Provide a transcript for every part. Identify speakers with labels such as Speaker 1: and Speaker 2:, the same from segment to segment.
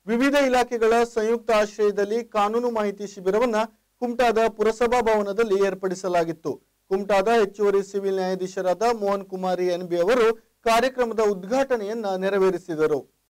Speaker 1: ವಿವಿಧ ಇಲಾಖೆಗಳ ಸಂಯುಕ್ತ ಆಶ್ರಯದಲ್ಲಿ ಕಾನೂನು ಮಾಹಿತಿ ಶಿಬಿರವನ್ನ ಕುಮಟಾದ ಪುರಸಭಾ ಭವನದಲ್ಲಿ ಏರ್ಪಡಿಸಲಾಗಿತ್ತು ಕುಮಟಾದ ಹೆಚ್ಚುವರಿ ಸಿವಿಲ್ ನ್ಯಾಯಾಧೀಶರಾದ ಮೋಹನ್ ಕುಮಾರಿ ಎನ್ಬಿ ಅವರು ಕಾರ್ಯಕ್ರಮದ ಉದ್ಘಾಟನೆಯನ್ನ ನೆರವೇರಿಸಿದರು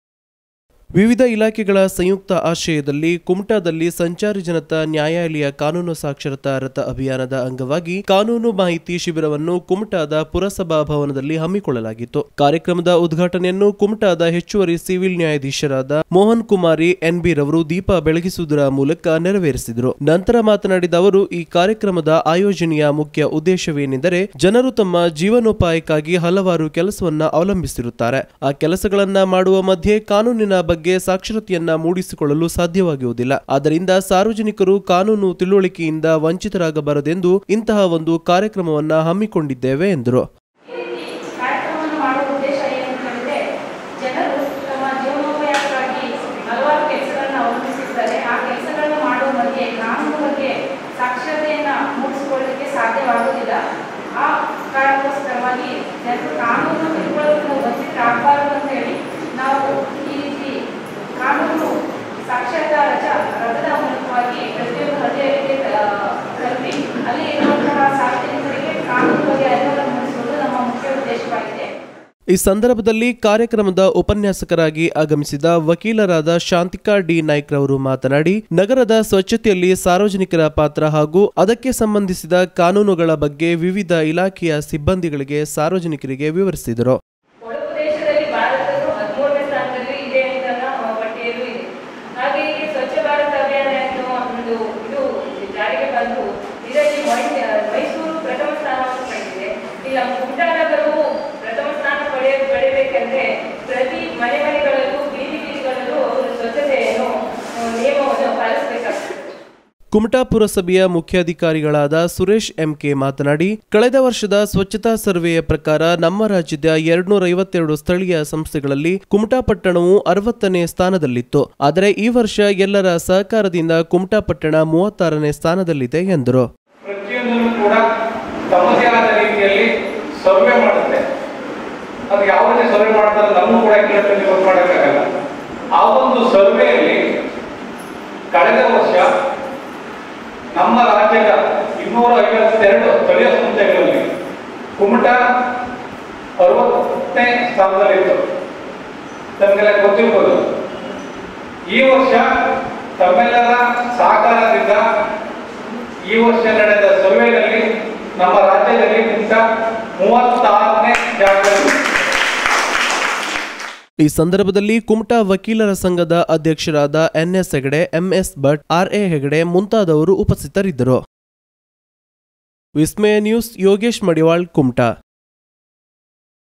Speaker 2: ವಿವಿಧ ಇಲಾಖೆಗಳ ಸಂಯುಕ್ತ ಆಶ್ರಯದಲ್ಲಿ ಕುಮಟಾದಲ್ಲಿ ಸಂಚಾರಿ ಜನತಾ ನ್ಯಾಯಾಲಯ ಕಾನೂನು ಸಾಕ್ಷರತಾ ರಥ ಅಭಿಯಾನದ ಅಂಗವಾಗಿ ಕಾನೂನು ಮಾಹಿತಿ ಶಿಬಿರವನ್ನು ಕುಮಟಾದ ಪುರಸಭಾ ಭವನದಲ್ಲಿ ಹಮ್ಮಿಕೊಳ್ಳಲಾಗಿತ್ತು ಕಾರ್ಯಕ್ರಮದ ಉದ್ಘಾಟನೆಯನ್ನು ಕುಮಟಾದ ಹೆಚ್ಚುವರಿ ಸಿವಿಲ್ ನ್ಯಾಯಾಧೀಶರಾದ ಮೋಹನ್ ಕುಮಾರಿ ಎನ್ಬಿ ರವರು ದೀಪ ಬೆಳಗಿಸುವುದರ ಮೂಲಕ ನೆರವೇರಿಸಿದರು ನಂತರ ಮಾತನಾಡಿದ ಅವರು ಈ ಕಾರ್ಯಕ್ರಮದ ಆಯೋಜನೆಯ ಮುಖ್ಯ ಉದ್ದೇಶವೇನೆಂದರೆ ಜನರು ತಮ್ಮ ಜೀವನೋಪಾಯಕ್ಕಾಗಿ ಹಲವಾರು ಕೆಲಸವನ್ನ ಅವಲಂಬಿಸಿರುತ್ತಾರೆ ಆ ಕೆಲಸಗಳನ್ನ ಮಾಡುವ ಮಧ್ಯೆ ಕಾನೂನಿನ ಬಗ್ಗೆ ಸಾಕ್ಷರತೆಯನ್ನ ಮೂಡಿಸಿಕೊಳ್ಳಲು ಸಾಧ್ಯವಾಗುವುದಿಲ್ಲ ಆದ್ದರಿಂದ ಸಾರ್ವಜನಿಕರು ಕಾನೂನು ತಿಳುವಳಿಕೆಯಿಂದ ವಂಚಿತರಾಗಬಾರದೆಂದು ಇಂತಹ ಒಂದು ಕಾರ್ಯಕ್ರಮವನ್ನ ಹಮ್ಮಿಕೊಂಡಿದ್ದೇವೆ ಎಂದರು
Speaker 3: ಈ ರೀತಿ ಕಾರ್ಯಕ್ರಮವನ್ನು ಮಾಡುವ ಉದ್ದೇಶ ಏನು ಅಂತ ಹೇಳಿದ್ರೆ ಜನರು ತಮ್ಮ ಜೀವನೋಪಾಯಕ್ಕಾಗಿ ಹಲವಾರು ಕೆಲಸಗಳನ್ನು ಅವಲಂಬಿಸಿರ್ತಾರೆ ಆ ಕೆಲಸಗಳನ್ನು ಮಾಡುವ ಮಧ್ಯೆ ಕಾನೂನು ಬಗ್ಗೆ ಸಾಕ್ಷರತೆಯನ್ನ ಮೂಡಿಸಿಕೊಳ್ಳಲಿಕ್ಕೆ ಸಾಧ್ಯವಾಗುವುದಿಲ್ಲ ಆ ಕಾರಣಕ್ಕೋಸ್ಕರವಾಗಿ ಜನರು ಕಾನೂನು ತಿಳ್ಕೊಳ್ಳೋದನ್ನು ವಂಚಿತರಾಗಬಾರದು ಅಂತ ಹೇಳಿ ನಾವು ಈ ರೀತಿ ಕಾನೂನು ಸಾಕ್ಷರತಾ ರಜ ರಥದ ಮೂಲಕವಾಗಿ ಪ್ರತಿಯೊಂದು ಹಳ್ಳಿಯಲ್ಲಿ ತಲುಪಿ ಅಲ್ಲಿ ಇರುವಂತಹ ಸಾರ್ವಜನಿಕರಿಗೆ ಕಾನೂನು ಬಗ್ಗೆ ಅರಿವನ್ನು ಮೂಡಿಸುವುದು ನಮ್ಮ ಮುಖ್ಯ ಉದ್ದೇಶವಾಗಿದೆ
Speaker 2: ಈ ಸಂದರ್ಭದಲ್ಲಿ ಕಾರ್ಯಕ್ರಮದ ಉಪನ್ಯಾಸಕರಾಗಿ ಆಗಮಿಸಿದ ವಕೀಲರಾದ ಶಾಂತಿಕಾ ಡಿ ನಾಯ್ಕ್ ರವರು ಮಾತನಾಡಿ ನಗರದ ಸ್ವಚ್ಛತೆಯಲ್ಲಿ ಸಾರ್ವಜನಿಕರ ಪಾತ್ರ ಹಾಗೂ ಅದಕ್ಕೆ ಸಂಬಂಧಿಸಿದ ಕಾನೂನುಗಳ ಬಗ್ಗೆ ವಿವಿಧ ಇಲಾಖೆಯ ಸಿಬ್ಬಂದಿಗಳಿಗೆ ಸಾರ್ವಜನಿಕರಿಗೆ ವಿವರಿಸಿದರು
Speaker 3: ಒಳಗು ದೇಶದಲ್ಲಿ ಭಾರತವು ಹದಿಮೂರನೇ ಸ್ಥಾನದಲ್ಲಿ ಇದೆ ಅಂತ ನಾವು ಪಟ್ಟಿಯಲ್ಲೂ ಇದೆ ಹಾಗೆ ಇಲ್ಲಿ ಸ್ವಚ್ಛ ಭಾರತ ಅಭಿಯಾನ ಎನ್ನುವ ಒಂದು ಇದು ಜಾರಿಗೆ ಬಂದು ಇದರಲ್ಲಿ ಮೈ- ಮೈಸೂರು ಪ್ರಥಮ ಸ್ಥಾನವನ್ನು ಪಡೆದಿದೆ ಇಲ್ಲ ಕುಮಟಾ ನಗರವು ಪ್ರಥಮ ಸ್ಥಾನ ಪಡೆಯ ಪಡೆಯಬೇಕೆಂದ್ರೆ ಪ್ರತಿ ಮನೆ ಮನೆಗಳಲ್ಲೂ ಬೀದಿ ಬೀದಿಗಳಲ್ಲೂ ಅವರು ಸ್ವಚ್ಛತೆಯನ್ನು ಆ, ನಿಯಮವನ್ನು ಪಾಲಿಸಬೇಕಾಗ್ತದೆ
Speaker 2: ಕುಮಟಾ ಪುರಸಭೆಯ ಮುಖ್ಯಾಧಿಕಾರಿಗಳಾದ ಸುರೇಶ್ ಎಂಕೆ ಮಾತನಾಡಿ ಕಳೆದ ವರ್ಷದ ಸ್ವಚ್ಛತಾ ಸರ್ವೆಯ ಪ್ರಕಾರ ನಮ್ಮ ರಾಜ್ಯದ ಎರಡ್ನೂರ ಐವತ್ತೆರಡು ಸ್ಥಳೀಯ ಸಂಸ್ಥೆಗಳಲ್ಲಿ ಕುಮಟಾ ಪಟ್ಟಣವು ಅರವತ್ತನೇ ಸ್ಥಾನದಲ್ಲಿತ್ತು ಆದರೆ ಈ ವರ್ಷ ಎಲ್ಲರ ಸಹಕಾರದಿಂದ ಕುಮಟಾ ಪಟ್ಟಣ ಮೂವತ್ತಾರನೇ ಸ್ಥಾನದಲ್ಲಿದೆ ಎಂದರು
Speaker 4: ಪ್ರತಿಯೊಂದನ್ನು ಕೂಡ ತಮ್ಮದೇ ಆದ ರೀತಿಯಲ್ಲಿ ಸರ್ವೆ ಮಾಡುತ್ತೆ ಅದು ಯಾವ ರೀತಿ ಸರ್ವೆ ಮಾಡ್ತಾರೆ ನಮಗೂ ಕೂಡ ಕೆಲಸದಲ್ಲಿ ಗೊತ್ತು ಮಾಡೋಕ್ಕಾಗಲ್ಲ ಆ ಒಂದು ಸರ್ವೆಯಲ್ಲಿ ಕಳೆದ ವರ್ಷ ನಮ್ಮ ರಾಜ್ಯದ ಇನ್ನೂರ ಐವತ್ತೆರಡು ಸ್ಥಳೀಯ ಸಂಸ್ಥೆಗಳಲ್ಲಿ ಕುಮಟಾ ಅರವತ್ತನೇ ಸ್ಥಾನದಲ್ಲಿತ್ತು ತಮಗೆಲ್ಲ ಗೊತ್ತಿರ್ಬೋದು ಈ ವರ್ಷ ತಮ್ಮೆಲ್ಲರ ಸಹಕಾರದಿಂದ ಈ ವರ್ಷ ನಡೆದ ಸರ್ವೆಯಲ್ಲಿ ನಮ್ಮ ರಾಜ್ಯದಲ್ಲಿ ಕುಮಟಾ ಮೂವತ್ತಾರನೇ ಜಾಗದಲ್ಲಿ
Speaker 2: ಈ ಸಂದರ್ಭದಲ್ಲಿ ಕುಮಟಾ ವಕೀಲರ ಸಂಘದ ಅಧ್ಯಕ್ಷರಾದ NS Hegde MS Bhat RA Hegde ಮುಂತಾದವರು ಉಪಸ್ಥಿತರಿದ್ದರು ವಿಸ್ಮಯ ನ್ಯೂಸ್ ಯೋಗೇಶ್ ಮಡಿವಾಳ್ ಕುಮಟಾ